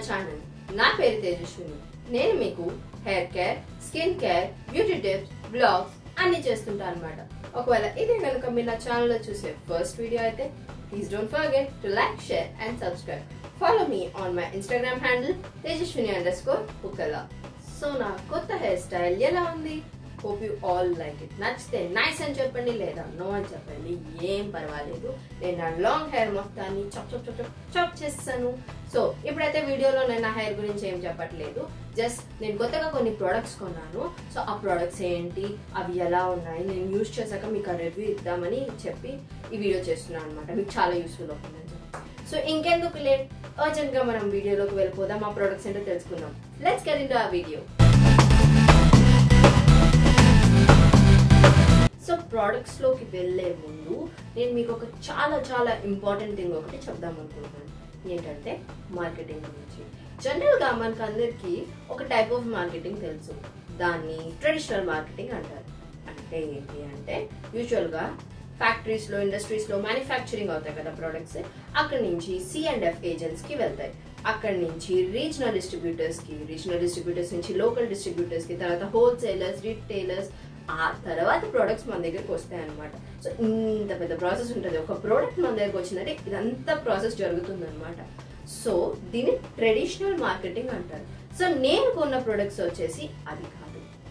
channel నా పేరు తేజస్విని నేను మీకు hair care skin care beauty tips blogs అన్ని చేస్తుంటా అనమాట ఒకవేళ ఇదే కనుక మీరు నా ఛానల్లో చూసే ఫస్ట్ వీడియో అయితే please don't forget to like share and subscribe follow మీ on my Instagram handle Tejaswini underscore కుక్కల సో నా కొత్త హెయిర్ స్టైల్ ఎలా ఉంది hope you all like it నచ్చితే నైస్ అని చెప్పండి లేదా నో అని చెప్పండి ఏం పర్వాలేదు నేను నా లాంగ్ హెయిర్ మొత్తాన్ని చప్ చప్ చప్ చప్ చప్ చేస్తాను సో ఇప్పుడైతే వీడియోలో నేను నా హెయిర్ గురించి ఏం చెప్పట్లేదు జస్ట్ నేను కొత్తగా కొన్ని ప్రోడక్ట్స్ కొన్నాను సో ఆ ప్రోడక్ట్స్ ఏంటి అవి ఎలా ఉన్నాయి నేను యూజ్ చేశాక మీకు ఆ రివ్యూ ఇద్దామని చెప్పి ఈ వీడియో చేస్తున్నాను అనమాట మీకు చాలా యూస్ఫుల్ అవుతుందని చెప్పి సో ఇంకెందుకు లేట్ అర్జెంట్ గా మనం వీడియోలోకి వెళ్ళిపోదాం ఆ ప్రోడక్ట్స్ ఏంటో తెలుసుకుందాం లెట్స్ గెట్ ఇన్ ఆ వీడియో సో ప్రోడక్ట్స్ లోకి వెళ్ళే ముందు నేను మీకు ఒక చాలా చాలా ఇంపార్టెంట్ థింగ్ ఒకటి చెప్దాం అనుకుంటున్నాను ఏంటంటే మార్కెటింగ్ గురించి జనరల్ గా మనకు అందరికి ఒక టైప్ ఆఫ్ మార్కెటింగ్ తెలుసు దాన్ని ట్రెడిషనల్ మార్కెటింగ్ అంటారు అంటే ఏంటి అంటే యూజువల్ గా ఫ్యాక్టరీస్ లో ఇండస్ట్రీస్ లో మ్యానుఫ్యాక్చరింగ్ అవుతాయి కదా ప్రొడక్ట్స్ అక్కడ నుంచి సి అండ్ ఎఫ్ ఏజెంట్స్ కి వెళ్తాయి అక్కడ నుంచి రీజనల్ డిస్ట్రిబ్యూటర్స్ కి రీజనల్ డిస్ట్రిబ్యూటర్స్ నుంచి లోకల్ డిస్ట్రిబ్యూటర్స్ కి తర్వాత హోల్సేలర్స్ రీటైలర్స్ ఆ తర్వాత ప్రోడక్ట్స్ మన దగ్గరకు వస్తాయి అనమాట సో ఇంత పెద్ద ప్రాసెస్ ఉంటుంది ఒక ప్రోడక్ట్ మన దగ్గరకు వచ్చిందంటే ఇదంతా ప్రాసెస్ జరుగుతుంది అనమాట సో దీన్ని ట్రెడిషనల్ మార్కెటింగ్ అంటారు సో నేను కొన్న ప్రొడక్ట్స్ వచ్చేసి అది కాదు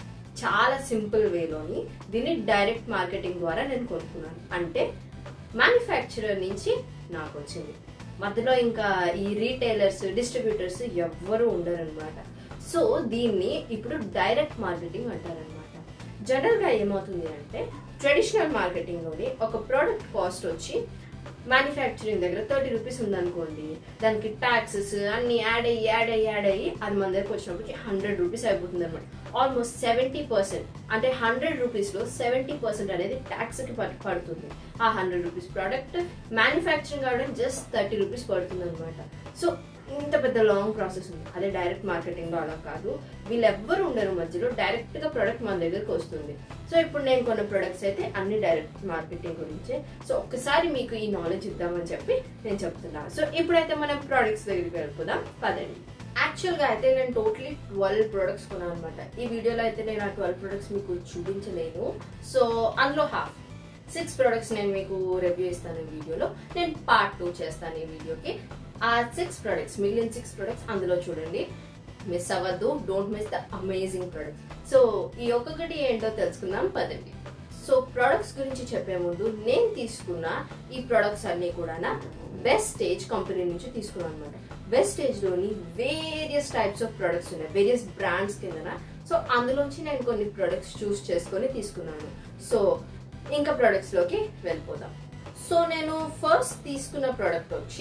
చాలా సింపుల్ వేలోని దీన్ని డైరెక్ట్ మార్కెటింగ్ ద్వారా నేను కొనుక్కున్నాను అంటే మ్యానుఫ్యాక్చరర్ నుంచి నాకు వచ్చింది మధ్యలో ఇంకా ఈ రీటైలర్స్ డిస్ట్రిబ్యూటర్స్ ఎవ్వరు ఉండరు అనమాట సో దీన్ని ఇప్పుడు డైరెక్ట్ మార్కెటింగ్ అంటారనమాట జనరల్ గా ఏమవుతుంది అంటే ట్రెడిషనల్ మార్కెటింగ్ లోని ఒక ప్రోడక్ట్ కాస్ట్ వచ్చి మ్యానుఫ్యాక్చరింగ్ దగ్గర థర్టీ రూపీస్ ఉందనుకోండి దానికి ట్యాక్సెస్ అన్ని యాడ్ అయ్యి యాడ్ అయ్యి యాడ్ అయ్యి అది మన దగ్గరకు వచ్చినప్పటికి హండ్రెడ్ రూపీస్ అయిపోతుంది అనమాట ఆల్మోస్ట్ సెవెంటీ పర్సెంట్ అంటే హండ్రెడ్ రూపీస్ లో సెవెంటీ పర్సెంట్ అనేది ట్యాక్స్ కి పడుతుంది ఆ హండ్రెడ్ రూపీస్ ప్రోడక్ట్ మ్యానుఫ్యాక్చరింగ్ కావడం జస్ట్ థర్టీ రూపీస్ పడుతుంది అనమాట సో ఇంత పెద్ద లాంగ్ ప్రాసెస్ ఉంది అదే డైరెక్ట్ మార్కెటింగ్ లో అలా కాదు వీళ్ళెవ్వరు ఉండరు మధ్యలో డైరెక్ట్ గా ప్రొడక్ట్ మన దగ్గరకు వస్తుంది సో ఇప్పుడు నేను కొన్న ప్రొడక్ట్స్ అయితే అన్ని డైరెక్ట్ మార్కెటింగ్ గురించే సో ఒక్కసారి మీకు ఈ నాలెడ్జ్ ఇద్దామని చెప్పి నేను చెప్తున్నాను సో ఇప్పుడైతే మనం ప్రొడక్ట్స్ దగ్గరికి వెళ్ళిపోదాం పదండి యాక్చువల్ గా అయితే నేను టోటలీ ట్వెల్వ్ ప్రొడక్ట్స్ కొన్నాను అనమాట ఈ వీడియోలో అయితే నేను ఆ ట్వెల్వ్ ప్రొడక్ట్స్ మీకు చూపించలేను సో అందులో హాఫ్ సిక్స్ ప్రొడక్ట్స్ నేను మీకు రివ్యూ ఇస్తాను ఈ వీడియోలో నేను పార్ట్ టూ చేస్తాను ఈ వీడియోకి ఆ సిక్స్ ప్రొడక్ట్స్ మిగిలిన సిక్స్ ప్రొడక్ట్స్ అందులో చూడండి మిస్ అవ్వద్దు don't miss the amazing products so ఈ ఒక్కొక్కటి ఏంటో తెలుసుకుందాం పదండి సో ప్రొడక్ట్స్ గురించి చెప్పే ముందు నేను తీసుకున్న ఈ ప్రొడక్ట్స్ అన్ని కూడా బెస్ట్ స్టేజ్ కంపెనీ నుంచి తీసుకున్నాను అనమాట బెస్ట్ స్టేజ్ లోని వేరియస్ టైప్స్ ఆఫ్ ప్రొడక్ట్స్ ఉన్నాయి వేరియస్ బ్రాండ్స్ కిందన సో అందులోంచి నేను కొన్ని ప్రొడక్ట్స్ చూస్ చేసుకొని తీసుకున్నాను సో ఇంకా ప్రొడక్ట్స్ లోకి వెళ్ళిపోదాం సో నేను ఫస్ట్ తీసుకున్న ప్రోడక్ట్ వచ్చి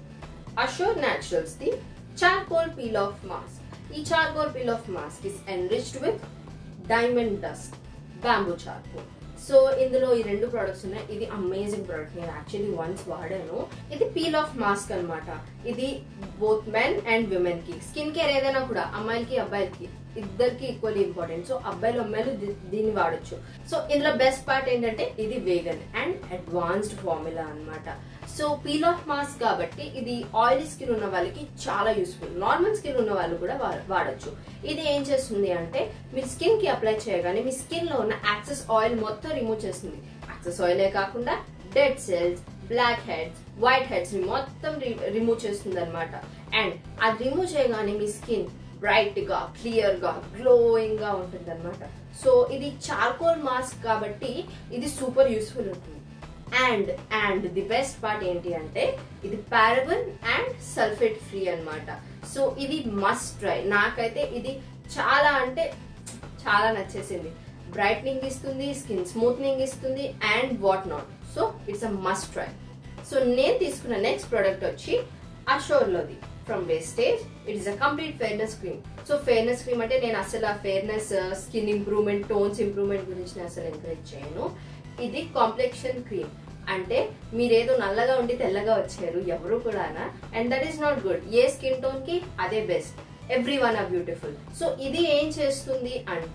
Ashore Naturals the charcoal peel off mask ఈ charcoal peel off mask is enriched with diamond dust bamboo charcoal so ఇందులో ఈ రెండు ప్రొడక్ట్స్ ఉన్నాయి ఇది అమేజింగ్ ప్రోడక్ట్ నేను యాక్చువల్లీ వన్స్ వాడాను ఇది పీల్ ఆఫ్ మాస్క్ అనమాట ఇది బోత్ మెన్ అండ్ విమెన్ కి స్కిన్ కేర్ ఏదైనా కూడా అమ్మాయిలకి అబ్బాయిలకి ఇద్దరికి ఈక్వల్లీ ఇంపార్టెంట్ సో అబ్బాయిలు అమ్మాయిలు దీన్ని వాడచ్చు సో ఇందులో బెస్ట్ పార్ట్ ఏంటంటే ఇది వేగన్ అండ్ అడ్వాన్స్డ్ ఫార్ములా అనమాట సో పీల్ ఆఫ్ మాస్క్ కాబట్టి ఇది ఆయిలీ స్కిన్ ఉన్న వాళ్ళకి చాలా యూస్ఫుల్ నార్మల్ స్కిన్ ఉన్న వాళ్ళు కూడా వాడచ్చు ఇది ఏం చేస్తుంది అంటే మీ స్కిన్ కి అప్లై చేయగానే మీ స్కిన్ లో ఉన్న యాక్సెస్ ఆయిల్ మొత్తం రిమూవ్ చేస్తుంది యాక్సెస్ ఆయిలే కాకుండా dead cells blackheads whiteheads ని మొత్తం రిమూవ్ చేస్తుంది అనమాట అండ్ అది రిమూవ్ చేయగానే మీ స్కిన్ బ్రైట్ గా క్లియర్ గా గ్లోయింగ్ గా ఉంటుంది అనమాట సో ఇది చార్కోల్ మాస్క్ కాబట్టి ఇది సూపర్ యూస్ఫుల్ ఉంటుంది and and the best part ఏంటి అంటే ఇది పారబన్ అండ్ సల్ఫేట్ ఫ్రీ అనమాట సో ఇది మస్ట్ ట్రై నాకైతే ఇది చాలా అంటే చాలా నచ్చేసింది బ్రైట్నింగ్ ఇస్తుంది స్కిన్ స్మూత్నింగ్ ఇస్తుంది and what not so it's a must try so నేను తీసుకున్న నెక్స్ట్ ప్రోడక్ట్ వచ్చి అషోర్లోది from Vestige it is a complete fairness cream so fairness cream అంటే నేను అసలు ఆ fairness skin improvement tones improvement గురించి నేను అసలు ఎంకరేజ్ చేయను ఇది కాంప్లెక్షన్ క్రీమ్ అంటే మీరేదో నల్లగా ఉండి తెల్లగా వచ్చారు ఎవరు కూడా and that is not good a skin tone కి అదే best everyone are beautiful so ఇది ఏం చేస్తుంది అంటే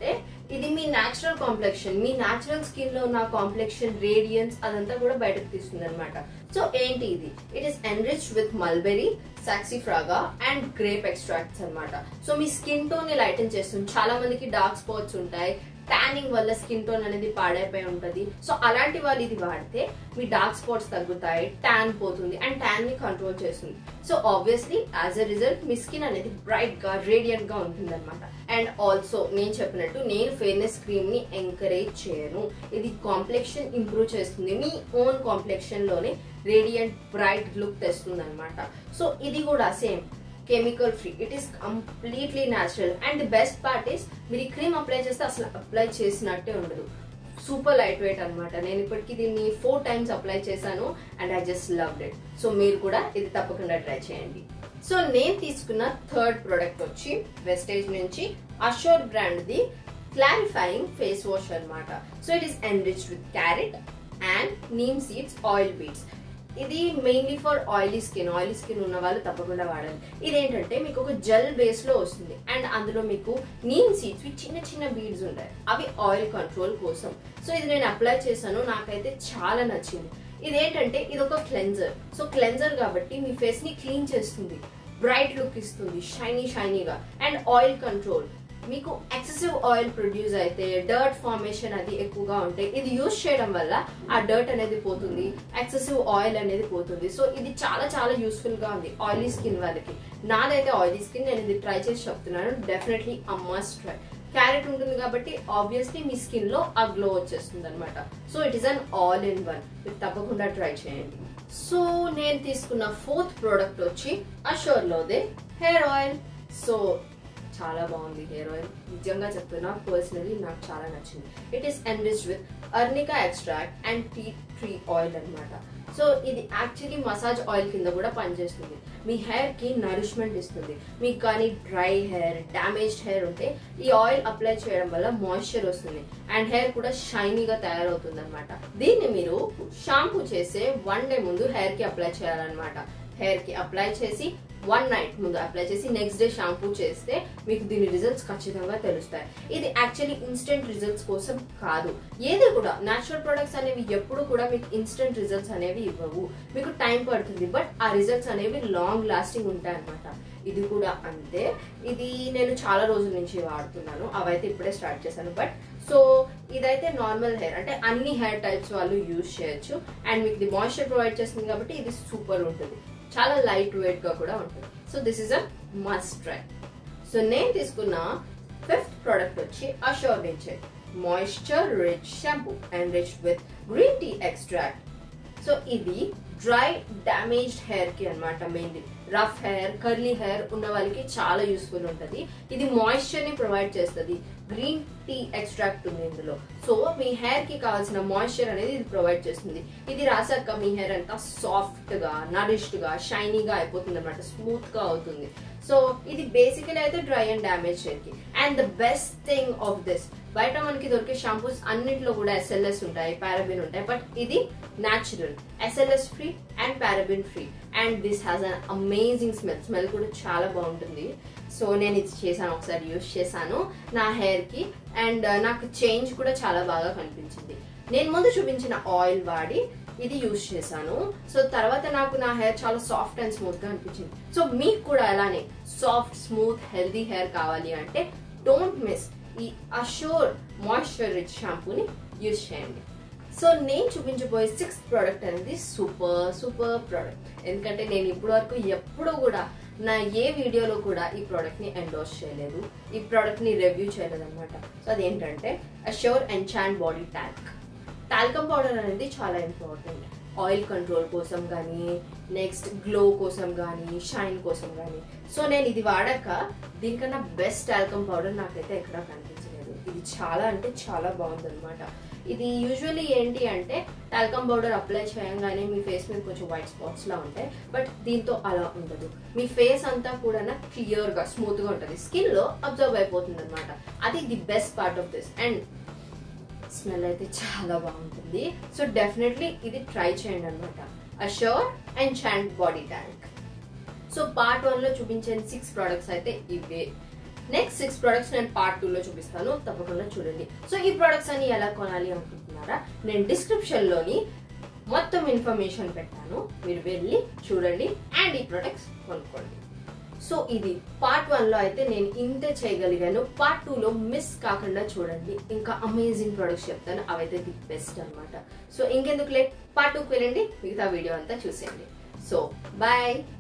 ఇది మీ న్యాచురల్ కాంప్లెక్షన్ మీ న్యాచురల్ స్కిన్ లో ఉన్న కాంప్లెక్షన్ రేడియన్స్ అదంతా కూడా బయటకు తీస్తుంది అనమాట సో ఏంటి ఇది it is enrich with mulberry saxifraga and grape extracts అన్నమాట సో మీ స్కిన్ టోన్ ని లైటన్ చేస్తుంది చాలా మందికి డార్క్ స్పాట్స్ ఉంటాయి ట్యానింగ్ వల్ల స్కిన్ టోన్ అనేది పాడైపోయి ఉంటది సో అలాంటి వాళ్ళు ఇది వాడితే మీ డార్క్ స్పాట్స్ తగ్గుతాయి ట్యాన్ పోతుంది అండ్ ట్యాన్ ని కంట్రోల్ చేస్తుంది so obviously as a result మీ స్కిన్ అనేది బ్రైట్ గా రేడియంట్ గా ఉంటుంది అనమాట అండ్ ఆల్సో నేను చెప్పినట్టు నేను ఫేర్నెస్ క్రీమ్ ని ఎంకరేజ్ చేయను ఇది కాంప్లెక్షన్ ఇంప్రూవ్ చేస్తుంది మీ ఓన్ కాంప్లెక్షన్ లోనే రేడియంట్ బ్రైట్ లుక్ తెస్తుంది అనమాట సో ఇది కూడా same chemical free it is completely natural and the best part is మీరు ఈ క్రీమ్ అప్లై చేస్తే అసలు అప్లై చేసినట్టే ఉండదు సూపర్ లైట్ వెయిట్ అనమాట నేను ఇప్పటికి దీన్ని ఫోర్ టైమ్స్ అప్లై చేశాను and I just love it so మీరు కూడా ఇది తప్పకుండా ట్రై చేయండి సో నేను తీసుకున్న థర్డ్ ప్రోడక్ట్ వచ్చి వెస్టేజ్ నుంచి Assure brand the clarifying face wash అన్నమాట so it is enriched with carrot and neem seeds oil beets ఇది mainly for oily skin oily skin ఉన్న వాళ్ళు తప్పకుండా వాడాలి ఇదేంటంటే మీకు ఒక జెల్ బేస్ లో వస్తుంది అండ్ అందులో మీకు నీమ్ సీడ్స్ చిన్న చిన్న బీడ్స్ ఉంటాయి అవి ఆయిల్ కంట్రోల్ కోసం సో ఇది నేను అప్లై చేశాను నాకైతే చాలా నచ్చింది ఇదేంటంటే ఇది ఒక క్లెన్జర్ సో క్లెన్జర్ కాబట్టి మీ ఫేస్ ని క్లీన్ చేస్తుంది బ్రైట్ లుక్ ఇస్తుంది షైనీ షైనీగా అండ్ ఆయిల్ కంట్రోల్ మీకు ఎక్సెసివ్ ఆయిల్ ప్రొడ్యూస్ అయితే డర్ట్ ఫార్మేషన్ అది ఎక్కువగా ఉంటే ఇది యూస్ చేయడం వల్ల ఆ డర్ట్ అనేది పోతుంది ఎక్సెసివ్ ఆయిల్ అనేది పోతుంది సో ఇది చాలా చాలా యూస్ఫుల్ గా ఉంది ఆయిలీ స్కిన్ వాళ్ళకి నాదైతే ఆయిలీ స్కిన్ నేను ఇది ట్రై చేసి చెప్తున్నాను definitely a must try carrot ఉంటుంది కాబట్టి ఆబ్వియస్లీ మీ స్కిన్ లో ఆ గ్లో వచ్చేస్తుంది అనమాట so it is an all in one మీరు తప్పకుండా ట్రై చేయండి సో నేను తీసుకున్న ఫోర్త్ ప్రోడక్ట్ వచ్చి అషోర్ లోదే హెయిర్ ఆయిల్ సో చాలా బాగుంది హెయిర్ ఆయిల్ నిజంగా చెప్తున్నా పర్సనలీ నాకు చాలా నచ్చింది it is enriched with arnica extract and tea tree oil అన్నమాట సో ఇది యాక్చువల్లీ మసాజ్ ఆయిల్ కింద కూడా పనిచేస్తుంది మీ హెయిర్ కి నరిష్మెంట్ ఇస్తుంది మీకు కానీ డ్రై హెయిర్ డ్యామేజ్డ్ హెయిర్ ఉంటే ఈ ఆయిల్ అప్లై చేయడం వల్ల మాయిశ్చర్ వస్తుంది అండ్ హెయిర్ కూడా షైనీగా తయారవుతుంది అనమాట దీన్ని మీరు షాంపూ చేసే వన్ డే ముందు హెయిర్ కి అప్లై చేయాలన్నమాట హెయిర్ కి అప్లై చేసి వన్ నైట్ ముందు అప్లై చేసి నెక్స్ట్ డే షాంపూ చేస్తే మీకు దీని రిజల్ట్స్ ఖచ్చితంగా తెలుస్తాయి ఇది యాక్చువల్లీ ఇన్స్టెంట్ రిజల్ట్స్ కోసం కాదు ఏది కూడా న్యాచురల్ ప్రొడక్ట్స్ అనేవి ఎప్పుడు కూడా మీకు ఇన్స్టెంట్ రిజల్ట్స్ అనేవి ఇవ్వవు మీకు టైం పడుతుంది బట్ ఆ రిజల్ట్స్ అనేవి లాంగ్ లాస్టింగ్ ఉంటాయి అనమాట ఇది కూడా అంతే ఇది నేను చాలా రోజుల నుంచి వాడుతున్నాను అవైతే ఇప్పుడే స్టార్ట్ చేశాను బట్ సో ఇదైతే నార్మల్ హెయిర్ అంటే అన్ని హెయిర్ టైప్స్ వాళ్ళు యూజ్ చేయొచ్చు అండ్ మీకు ఇది మాయిశ్చర్ ప్రొవైడ్ చేస్తుంది కాబట్టి ఇది సూపర్ ఉంటుంది చాలా లైట్ వెయిట్ గా కూడా ఉంటుంది so this is a must try so నేను తీసుకున్న ఫిఫ్త్ ప్రోడక్ట్ వచ్చి అషోర్ నుంచి moisture rich shampoo and rich with green tea extract so ఇది డ్రై డ్యామేజ్డ్ హెయిర్ కి అనమాట mainly rough hair curly hair ఉన్న వాళ్ళకి చాలా యూస్ఫుల్ ఉంటుంది ఇది మాయిశ్చర్ ని ప్రొవైడ్ చేస్తుంది గ్రీన్ టీ ఎక్స్ట్రాక్ట్ ఉంది ఇందులో సో మీ హెయిర్ కి కావాల్సిన మాయిశ్చర్ అనేది ఇది ప్రొవైడ్ చేస్తుంది ఇది రాసాక మీ హెయిర్ అంతా సాఫ్ట్ గా నరిష్డ్ గా షైనీగా అయిపోతుంది అనమాట స్మూత్ గా అవుతుంది సో ఇది బేసికలీ అయితే డ్రై అండ్ డ్యామేజ్ హెయిర్ కి and the best thing of this బయట మనకి దొరికే షాంపూస్ అన్నింటిలో కూడా ఎస్ఎల్ఎస్ ఉంటాయి పారాబిన్ ఉంటాయి బట్ ఇది natural SLS free and paraben free and this has an amazing smell smell కూడా చాలా బాగుంటుంది సో నేను ఇది చేశాను ఒకసారి యూస్ చేశాను నా హెయిర్ కి అండ్ నాకు చేంజ్ కూడా చాలా బాగా కనిపించింది నేను ముందు చూపించిన ఆయిల్ వాడి ఇది యూస్ చేశాను సో తర్వాత నాకు నా హెయిర్ చాలా సాఫ్ట్ అండ్ స్మూత్ గా అనిపించింది సో మీకు కూడా అలానే సాఫ్ట్ స్మూత్ హెల్దీ హెయిర్ కావాలి అంటే డోంట్ మిస్ ఈ అషోర్ మాయిశ్చర్ రిచ్ షాంపూని యూజ్ చేయండి సో నేను చూపించబోయే సిక్స్త్ ప్రోడక్ట్ అనేది సూపర్ సూపర్ ప్రోడక్ట్ ఎందుకంటే నేను ఇప్పటి వరకు ఎప్పుడూ కూడా నా ఏ వీడియోలో కూడా ఈ ప్రోడక్ట్ ని ఎండోర్స్ చేయలేదు ఈ ప్రోడక్ట్ ని రివ్యూ చేయలేదు అనమాట సో అదేంటంటే Assure enchant body tank talcum powder అనేది చాలా ఇంపార్టెంట్ ఆయిల్ కంట్రోల్ కోసం కానీ నెక్స్ట్ గ్లో కోసం కానీ షైన్ కోసం కానీ సో నేను ఇది వాడాక దీనికన్నా బెస్ట్ టాల్కమ్ పౌడర్ నాకైతే ఎక్కడా కనిపించలేదు ఇది చాలా అంటే చాలా బాగుంది అనమాట ఇది యూజువల్లీ ఏంటి అంటే టాల్కమ్ పౌడర్ అప్లై చేయగానే మీ ఫేస్ మీద కొంచెం వైట్ స్పాట్స్ లా ఉంటాయి బట్ దీంతో అలా ఉండదు మీ ఫేస్ అంతా కూడా క్లియర్ గా స్మూత్ గా ఉంటుంది స్కిన్ లో అబ్జర్వ్ అయిపోతుంది అనమాట అది the best part of this and smell అయితే చాలా బాగుంటుంది సో డెఫినెట్లీ ఇది ట్రై చేయండి అనమాట Assure enchant body tank so part one లో చూపించిన సిక్స్ ప్రోడక్ట్స్ అయితే ఇవే నెక్స్ట్ సిక్స్ ప్రొడక్ట్స్ నేను పార్ట్ టూ లో చూపిస్తాను తప్పకుండా చూడండి సో ఈ ప్రొడక్ట్స్ అన్ని ఎలా కొనాలి అనుకుంటున్నారా నేను డిస్క్రిప్షన్ లోని మొత్తం ఇన్ఫర్మేషన్ పెట్టాను మీరు వెళ్ళి చూడండి అండ్ ఈ ప్రొడక్ట్స్ కొనుక్కోండి సో ఇది పార్ట్ వన్ లో అయితే నేను ఇంతే చేయగలిగాను పార్ట్ టూ లో మిస్ కాకుండా చూడండి ఇంకా అమేజింగ్ ప్రొడక్ట్స్ చెప్తాను అవైతే ది బెస్ట్ అన్నమాట సో ఇంకెందుకు లేట్ పార్ట్ టూకి వెళ్ళండి మిగతా వీడియో అంతా చూసేయండి సో బాయ్